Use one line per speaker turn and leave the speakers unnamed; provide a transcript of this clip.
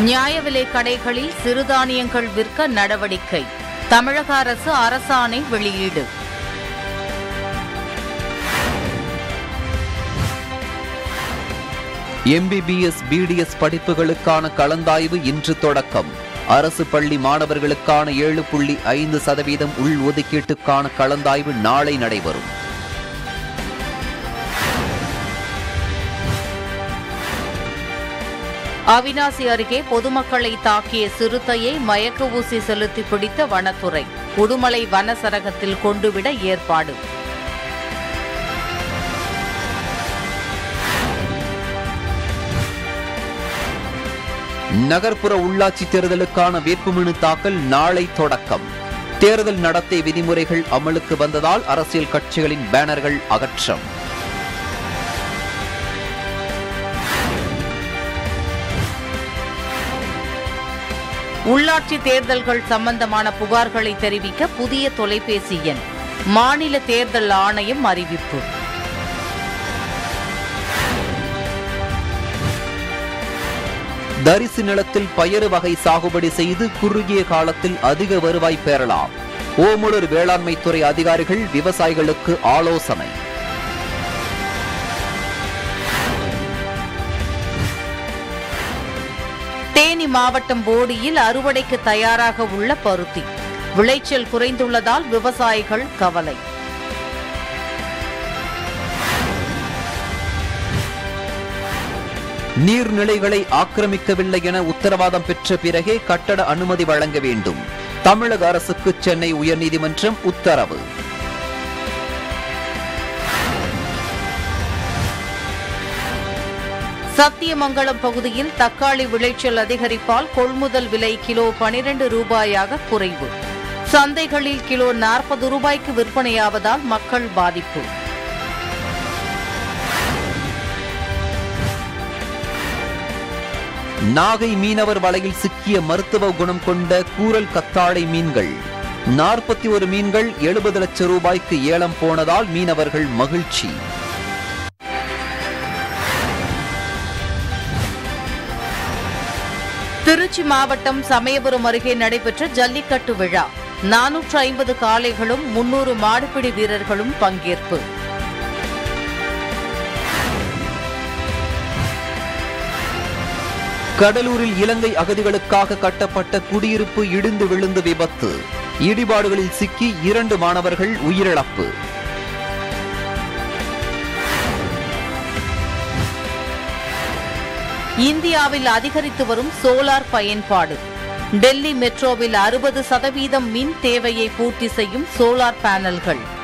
நியாய விலை கடைகளில் சிறுதானியங்கள் விற்க நடவடிக்கை தமிழக அரசு அரசாணை வெளியீடு
எம்பிபிஎஸ் பிடிஎஸ் படிப்புகளுக்கான கலந்தாய்வு இன்று தொடக்கம் அரசு பள்ளி மாணவர்களுக்கான ஏழு புள்ளி ஐந்து சதவீதம் உள் ஒதுக்கீட்டுக்கான கலந்தாய்வு நாளை நடைபெறும்
அவினாசி அருகே பொதுமக்களை தாக்கிய சிறுத்தையை மயக்க ஊசி செலுத்தி பிடித்த வனத்துறை உடுமலை வனசரகத்தில் கொண்டுவிட ஏற்பாடு
நகர்ப்புற உள்ளாட்சி தேர்தலுக்கான வேட்புமனு தாக்கல் நாளை தொடக்கம் தேர்தல் நடத்தை விதிமுறைகள் அமலுக்கு வந்ததால் அரசியல் கட்சிகளின் பேனர்கள் அகற்றம்
உள்ளாட்சி தேர்தல்கள் சம்பந்தமான புகார்களை தெரிவிக்க புதிய தொலைபேசி எண் மாநில தேர்தல் ஆணையம் அறிவிப்பு
தரிசு நிலத்தில் பயறு வகை சாகுபடி செய்து குறுகிய காலத்தில் அதிக வருவாய் பெறலாம் ஓமலூர் வேளாண்மை துறை அதிகாரிகள் விவசாயிகளுக்கு ஆலோசனை
தேனி மாவட்டம் போடியில் அறுவடைக்கு தயாராக உள்ள பருத்தி விளைச்சல் குறைந்துள்ளதால் விவசாயிகள் கவலை
நீர்நிலைகளை ஆக்கிரமிக்கவில்லை என உத்தரவாதம் பெற்ற பிறகே கட்டட அனுமதி வழங்க வேண்டும் தமிழக அரசுக்கு சென்னை உயர்நீதிமன்றம் உத்தரவு
சத்தியமங்கலம் பகுதியில் தக்காளி விளைச்சல் அதிகரிப்பால் கொள்முதல் விலை கிலோ பனிரெண்டு ரூபாயாக குறைவு சந்தைகளில் கிலோ நாற்பது ரூபாய்க்கு விற்பனையாவதால் மக்கள் பாதிப்பு
நாகை மீனவர் வலையில் சிக்கிய மருத்துவ குணம் கொண்ட கூரல் கத்தாழை மீன்கள் நாற்பத்தி ஒரு மீன்கள் எழுபது லட்சம் ரூபாய்க்கு ஏலம் போனதால் மீனவர்கள் மகிழ்ச்சி
திருச்சி மாவட்டம் சமயபுரம் அருகே நடைபெற்ற ஜல்லிக்கட்டு விழா நானூற்று ஐம்பது காளைகளும் முன்னூறு மாடுபிடி வீரர்களும் பங்கேற்பு
கடலூரில் இலங்கை அகதிகளுக்காக கட்டப்பட்ட குடியிருப்பு இடிந்து விழுந்து விபத்து இடிபாடுகளில் சிக்கி இரண்டு மாணவர்கள் உயிரிழப்பு
இந்தியாவில் அதிகரித்து வரும் சோலார் பயன்பாடு டெல்லி மெட்ரோவில் அறுபது சதவீதம் மின் தேவையை பூர்த்தி செய்யும் சோலார் பேனல்கள்